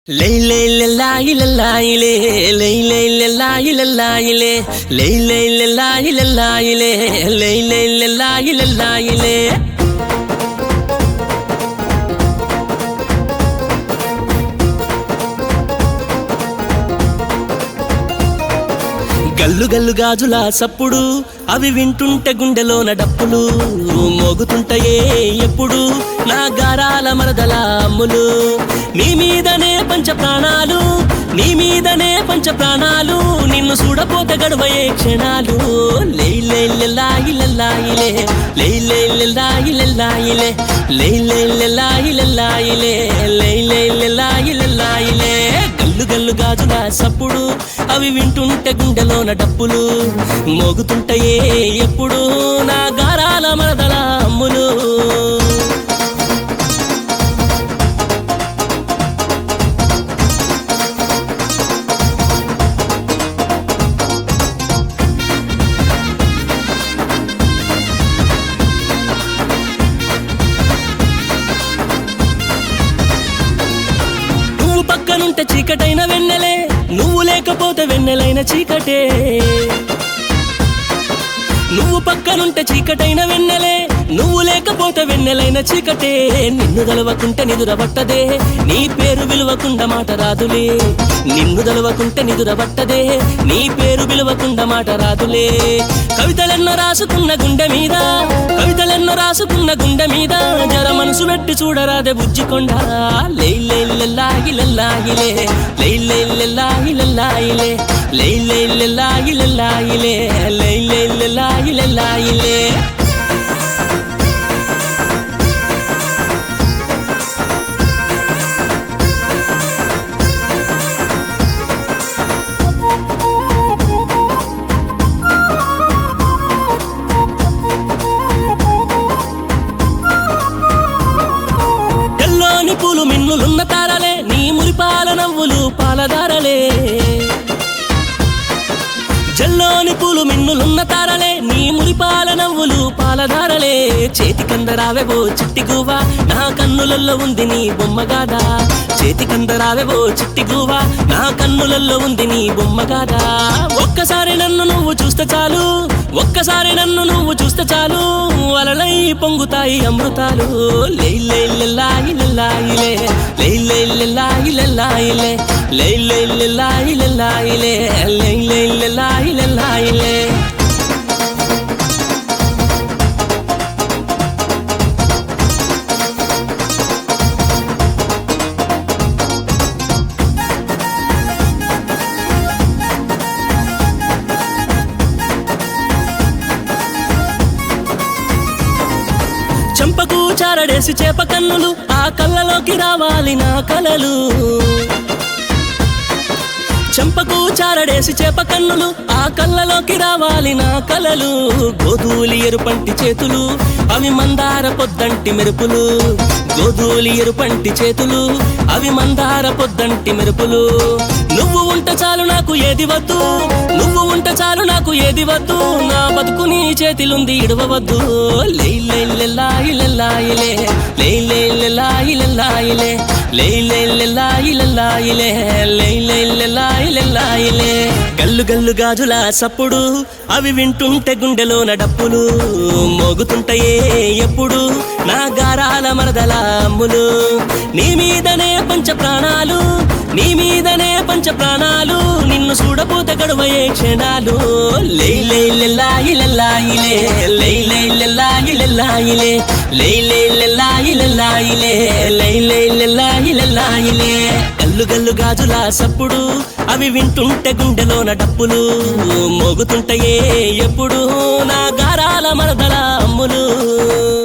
లై లై లలాయి లలాయిలే లై లై లలాయి లలాయిలే లై లై లలాయి లలాయిలే లై లై లలాయి లలాయిలే గల్లు గల్లు గాజుల సప్పుడు అవి వింటుంటే గుండెలోన డప్పులు మోగుతుంటాయే ఎప్పుడు నా గారాల మరదల అమ్ములు నీ మీదనే పంచ ప్రాణాలు నీ మీదనే పంచ ప్రాణాలు నిన్ను చూడపోతే గడవయే క్షణాలు లై లై లలాయి లలాయిలే లై లై లలాయి లలాయిలే లై లై లలాయి లలాయిలే లై లై లలాయి లలాయిలే గల్లు గల్లు గాజుల సప్పుడు అవి వింటుంటే గుండెలోన డప్పులు మోగుతుంటాయే ఎప్పుడు నా గారాల మరదల అమ్ములు నువ్వు పక్కనుంటే చీకటైన వెన్నెలే నువ్వు లేకపోతే వెన్నెలైన చీకటే నువ్వు పక్కనుంటే చీకటైన వెన్నెలే నువ్వు లేకపోతే వెన్నెలైన చీకటే నిన్ను గలవకుంటే నిదురబట్టదే నీ పేరు విలువకుండా మాట రాదులే నిన్ను గలవకుంటే నిదురబట్టదే నీ పేరు విలువకుండా మాట రాదులే కవితలెన్నో రాసుకున్న గుండె మీద కవితలెన్నో రాసుకున్న గుండె మీద జర మనసు పెట్టి చూడరాదే బుజ్జికొండ లై లై లల్లాయి లల్లాయిలే లై లై లల్లాయి లల్లాయిలే లై లై లల్లాయి లల్లాయిలే లై లై లల్లాయి లల్లాయిలే తెల్లోని పూలు మిన్నులున్న తారలే నీ మురిపాల నవ్వులు పాలదారలే జల్లోని పూలు మిన్నులున్న తారలే నీ మురిపాల నవ్వులు పాలధారలే చేతి కందరావెవో చిట్టి గువ్వ నా కన్నులలో ఉంది నీ బొమ్మగాదా చేతి కందరావెవో చిట్టి గువ్వ నా కన్నులలో ఉంది నీ బొమ్మగాదా ఒక్కసారి నన్ను నువ్వు చూస్తే చాలు ఒక్కసారి నన్ను నువ్వు చూస్తే చాలు అలలై పొంగుతాయి అమృతాలు లై లై లలాయి లలాయిలే లై లై లలాయి లలాయిలే లై లై లలాయి లలాయిలే లై లై లలాయి లలాయిలే చెంపకు చారడేసి చేప కన్నులు ఆ కళ్ళలోకి రావాలి నా కలలు చెంపకు చారడేసి చేప కన్నులు ఆ కళ్ళలోకి రావాలి నా కలలు గోధూలి ఎరుపంటి చేతులు అవి మందార పొద్దంటి మెరుపులు గోధూలి ఎరుపంటి చేతులు అవి మందార పొద్దంటి మెరుపులు నువ్వు ఉంట చాలు నాకు ఏది వద్దు నువ్వు ఉంట చాలు నాకు ఏది వద్దు నా బతుకు నీ చేతిలుంది ఇడవవద్దు లై లై లలాయి లలాయిలే లై లై లలాయి లలాయిలే లై లై లలాయి లలాయిలే లై లై లలాయి లలాయిలే గల్లు గల్లు గాజుల సప్పుడు అవి వింటుంటే గుండెలోన డప్పులు మోగుతుంటాయే ఎప్పుడు నా గారాల మరదల అమ్ములు నీ మీదనే పంచ ప్రాణాలు నీ మీదనే పంచ ప్రాణాలు నిన్ను చూడపోతే గడువయే క్షణాలు లై లై లలాయి లలాయిలే లై లై లలాయి లలాయిలే లై లై లలాయి లలాయిలే లై లై లలాయి లలాయిలే గల్లు గల్లు గాజుల సప్పుడు అవి వింటుంటే గుండెలోన డప్పులు మోగుతుంటాయే ఎప్పుడు నా గారాల మరదల అమ్ములు